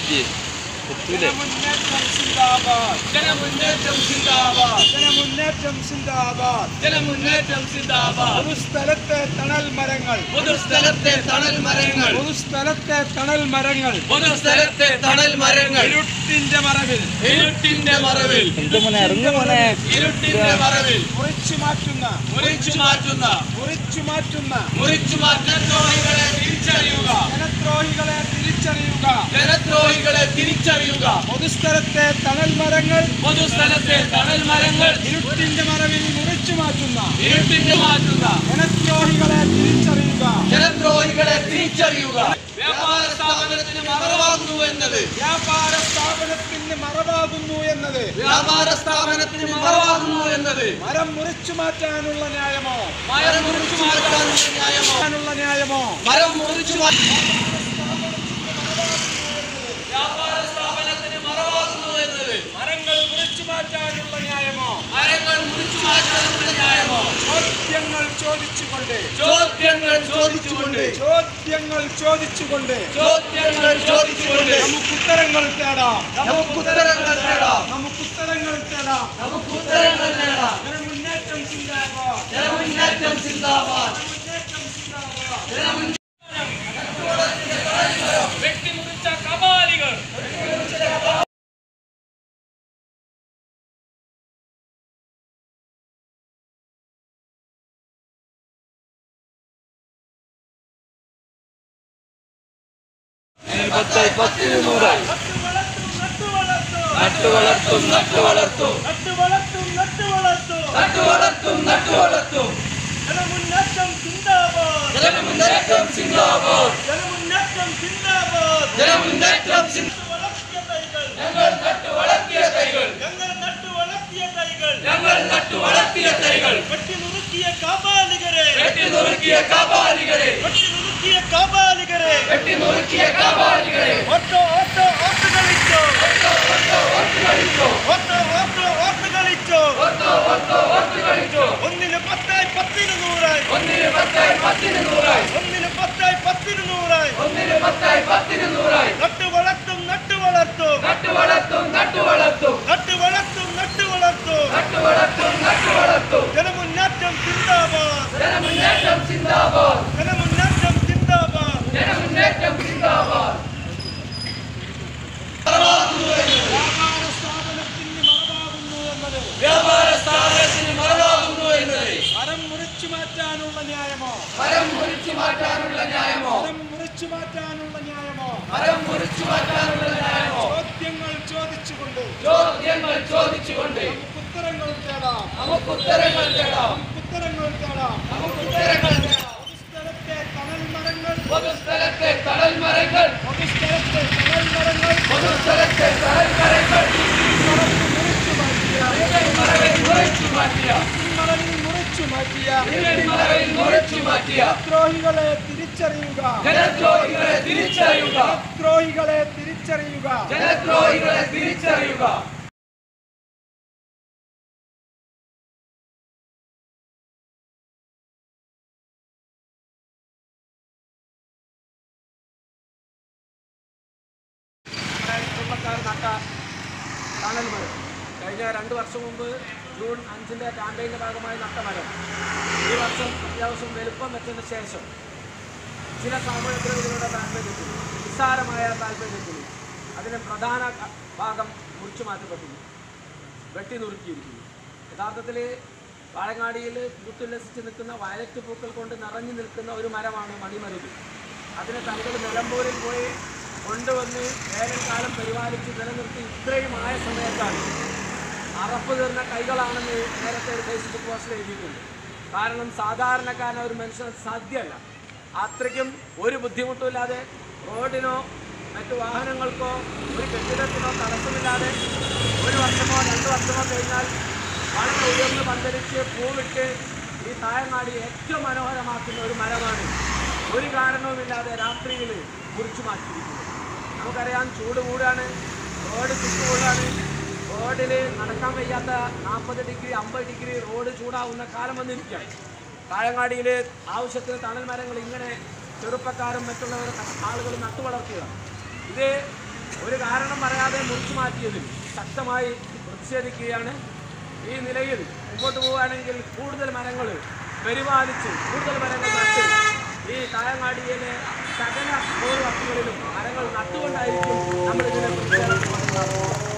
മാറ്റി എത്തൂലേ ജനമുന്നേറ്റം സിന്ദാബാദ് ജനമുന്നേറ്റം സിന്ദാബാദ് ജനമുന്നേറ്റം സിന്ദാബാദ് ജനമുന്നേറ്റം സിന്ദാബാദ് പൊതുസ്ഥലത്തെ തണൽ മരങ്ങൾ പൊതുസ്ഥലത്തെ തണൽ മരങ്ങൾ പൊതുസ്ഥലത്തെ തണൽ മരങ്ങൾ പൊതുസ്ഥലത്തെ തണൽ മരങ്ങൾ ഇരുട്ടിന്റെ മറവിൽ ഇരുട്ടിന്റെ മറവിൽ എന്ത് മോനെ ഇറങ്ങു മോനെ ഇരുട്ടിന്റെ മറവിൽ മുറിച്ചു മാറ്റുന്ന മുറിച്ചു മാറ്റുന്ന മുറിച്ചു മാറ്റുന്ന മുറിച്ചു മാറ്റദ്രോഹികളെ തിരിച്ചറിയുക ജനദ്രോഹികളെ തിരിച്ചറിയുക ജനദ്രോഹികളെ തിരിച്ചറിയുക പൊതുസ്ഥലത്തെ തണൽ മരങ്ങൾ പൊതുസ്ഥലത്തെ തണൽ മരങ്ങൾ ഇരുട്ടിന്റെ മറവിൽ മുറിച്ചു മാറ്റുന്ന ഇരുട്ടിന്റെ മാറ്റുന്ന ജനദ്രോഹികളെ തിരിച്ചറിയുക ജനദ്രോഹികളെ തിരിച്ചറിയുക വ്യാപാര സ്ഥാപനത്തിന് മറവാകുന്നു എന്നത് വ്യാപാര സ്ഥാപനത്തിന് മറവാകുന്നു എന്നത് വ്യാപാര സ്ഥാപനത്തിന് മറവാകുന്നു എന്നത് മരം മുറിച്ചു മാറ്റാനുള്ള ന്യായമോ മരം മുറിച്ചു മാറ്റാനുള്ള ന്യായമോ മാറ്റാനുള്ള ന്യായമോ മരം മുറിച്ചു മാറ്റാൻ വ്യാപാര സ്ഥാപനത്തിന് മറവാകുന്നു എന്നത് മരങ്ങൾ മുറിച്ചു മാറ്റാനുള്ള ന്യായമോ മരങ്ങൾ മുറിച്ചു മാറ്റാനുള്ള ന്യായമോ ചോദ്യങ്ങൾ ചോദിച്ചുകൊണ്ട് ചോദ്യങ്ങൾ ചോദിച്ചുകൊണ്ട് ചോദ്യങ്ങൾ ചോദിച്ചുകൊണ്ട് ചോദ്യങ്ങൾ ചോദിച്ചുകൊണ്ട് നമുക്ക് ഉത്തരങ്ങൾ തേടാം നമുക്ക് ഉത്തരങ്ങൾ തേടാം നമുക്ക് ഉത്തരങ്ങൾ തേടാം നമുക്ക് ഉത്തരങ്ങൾ നേടാം ജനമുന്നേറ്റം ചിന്താവാം ജനമുന്നേറ്റം സിന്ദാബാദ് മുന്നേറ്റം ചിന്താവാം വെട്ടിമുറിച്ച കപാലികൾ പത്ത് പത്ത് നൂറായി നട്ടു വളർത്തും നട്ടു വളർത്തും നട്ടു വളർത്തും നട്ടു വളർത്തും നട്ടു വളർത്തും നട്ടു വളർത്തും നട്ടു വളർത്തും ജനമുന്നേറ്റം ചിന്താവാം ജനമുന്നേറ്റം സിന്ദാബാദ് ജനമുന്നേറ്റം ചിന്താവാം ജനമുന്നേറ്റം സിന്ദാബാദ് വളർത്തിയ തൈകൾ ഞങ്ങൾ നട്ടു വളർത്തിയ തൈകൾ ഞങ്ങൾ നട്ടു വളർത്തിയ തൈകൾ ഞങ്ങൾ നട്ടു വളർത്തിയ തൈകൾ വെട്ടി നുറുക്കിയ കാപാലികരെ വെട്ടി നുറുക്കിയ കാപാലികളെ വെട്ടി നുറുക്കിയ കാപാലികരെ വെട്ടി നുറുക്കിയ കാപാലികളെ ഓട്ടോ ഓട്ടോ ഓട്ട് കളിച്ചോ ഓട്ടോ ഓട്ടോ ഓട്ട് കളിച്ചോ ഒത്തോ ഒത്തോ ഒത്തു കളിച്ചു ഒന്നിന് പത്തായി പത്തിന് നൂറായി ഒന്നിന് പത്തായി പത്തിന് നൂറായി ഒന്നിന് പത്തായി പത്തിന് നൂറായി ഒന്നിന് പത്തായി പത്തിന് നൂറായി നട്ടു വളർത്തും നട്ടു വളർത്തും നട്ടു വളർത്തും നട്ടു വളർത്തും നട്ടു വളർത്തും നട്ടു വളർത്തും നട്ടു വളർത്തും നട്ടു വളർത്തും ജനമുന്നേറ്റം ചിന്താബാദ് ജനമുന്നേറ്റം സിന്ദാബാദ് ജനമുന്നേറ്റം ചിന്താബാദ് ജനമുന്നേറ്റം സിന്ദാബാദ് വ്യാപാര സ്ഥാപനത്തിന് മറവാകുന്നു എന്നത് വ്യാപാര സ്ഥാപനത്തിന് മറവാകുന്നു എന്നത് മരം മുറിച്ചു മാറ്റാനുള്ള ന്യായമോ മരം മുറിച്ചു മാറ്റാനുള്ള ന്യായമോ മരം മുറിച്ചു മാറ്റാനുള്ള ന്യായമോ മരം മുറിച്ചു മാറ്റാനുള്ള ന്യായമോ ചോദ്യങ്ങൾ ചോദിച്ചുകൊണ്ട് ചോദ്യങ്ങൾ ചോദിച്ചുകൊണ്ട് നമുക്ക് ഉത്തരങ്ങൾ തേടാം നമുക്ക് ഉത്തരങ്ങൾ തേടാം നമുക്ക് ഉത്തരങ്ങൾ തേടാം നമുക്ക് ഉത്തരങ്ങൾ തേടാം പൊതുസ്ഥലത്തെ തണൽ മരങ്ങൾ പൊതുസ്ഥലത്തെ തണൽ മരങ്ങൾ പൊതുസ്ഥലത്തെ തണൽ മരങ്ങൾ പൊതുസ്ഥലത്തെ തണൽ മരങ്ങൾ മുറിച്ചു മാറ്റിയ മറവിൽ മുറിച്ചു മാറ്റിയ മറവിൽ മുറിച്ചു മാറ്റിയ മറവിൽ മുറിച്ചു മാറ്റിയ ദ്രോഹികളെ തിരിച്ചറിയുക ജനദ്രോഹികളെ തിരിച്ചറിയുക ദ്രോഹികളെ തിരിച്ചറിയുക ജനദ്രോഹികളെ തിരിച്ചറിയുക കുടുംബക്കാർ നട്ട തണൽ മരം കഴിഞ്ഞ രണ്ട് വർഷം മുമ്പ് ജൂൺ അഞ്ചിൻ്റെ ക്യാമ്പയിൻ്റെ ഭാഗമായി നട്ട മരം ഈ വർഷം അത്യാവശ്യം വലുപ്പം വെച്ചതിന് ശേഷം ചില സാമൂഹ്യത്തിലൂടെ താല്പര്യത്തിൽ നിസ്സാരമായ താല്പര്യത്തിൽ അതിന് പ്രധാന ക- ഭാഗം മുറിച്ചു മാറ്റപ്പെട്ടിരുന്നു വെട്ടി നുറുക്കിയിരിക്കുന്നു യഥാർത്ഥത്തിൽ വാഴങ്ങാടിയിൽ പൂത്തുല്ലസിച്ച് നിൽക്കുന്ന വയലറ്റ് പൂക്കൾ കൊണ്ട് നിറഞ്ഞു നിൽക്കുന്ന ഒരു മരമാണ് മണിമരുത് അതിനെ തങ്ങൾ നിലമ്പൂരിൽ പോയി കൊണ്ടുവന്ന് വേനൽക്കാലം പരിപാലിച്ച് നിലനിർത്തി ഇത്രയും ആയ സമയത്താണ് അറപ്പ് തീർന്ന കൈകളാണെന്ന് നേരത്തെ ഒരു ഫേസ്ബുക്ക് പോസ്റ്റിൽ എഴുതിയിട്ടുണ്ട് കാരണം സാധാരണക്കാരൻ ഒരു മനുഷ്യന് സാധ്യമല്ല അത്രയ്ക്കും ഒരു ബുദ്ധിമുട്ടുമില്ലാതെ റോഡിനോ മറ്റു വാഹനങ്ങൾക്കോ ഒരു കെട്ടിടത്തിനോ തടസ്സമില്ലാതെ ഒരു വർഷമോ രണ്ട് വർഷമോ കഴിഞ്ഞാൽ വളരെ ഉയർന്ന് പന്തലിച്ച് പൂവിട്ട് ഈ തായങ്ങാടി ഏറ്റവും മനോഹരമാക്കുന്ന ഒരു മരമാണ് ഒരു കാരണവുമില്ലാതെ രാത്രിയിൽ കുറിച്ചു മാറ്റിയിരിക്കുന്നത് നമുക്കറിയാം ചൂട് കൂടാണ് റോഡ് ചുറ്റുകൂടാണ് റോഡിൽ നടക്കാൻ വയ്യാത്ത നാൽപ്പത് ഡിഗ്രി അമ്പത് ഡിഗ്രി റോഡ് ചൂടാവുന്ന കാലം വന്നിരിക്കുകയാണ് കായങ്ങാടിയിൽ ആവശ്യത്തിന് തണൽ മരങ്ങൾ ഇങ്ങനെ ചെറുപ്പക്കാരും മറ്റുള്ളവർ ആളുകൾ നട്ടുവളർത്തുക ഇത് ഒരു കാരണം പറയാതെ മുറിച്ചു മാറ്റിയതിൽ ശക്തമായി പ്രതിഷേധിക്കുകയാണ് ഈ നിലയിൽ മുമ്പോട്ട് പോവുകയാണെങ്കിൽ കൂടുതൽ മരങ്ങൾ പരിപാലിച്ച് കൂടുതൽ മരങ്ങൾ നട്ട് ഈ കായങ്ങാടിയിലെ സകല ഓരോ വസ്തുക്കളിലും മരങ്ങൾ നട്ടുകൊണ്ടായിരിക്കും നമ്മൾ ഇതിനെ പ്രതിഷേധം നടത്തുന്നത്.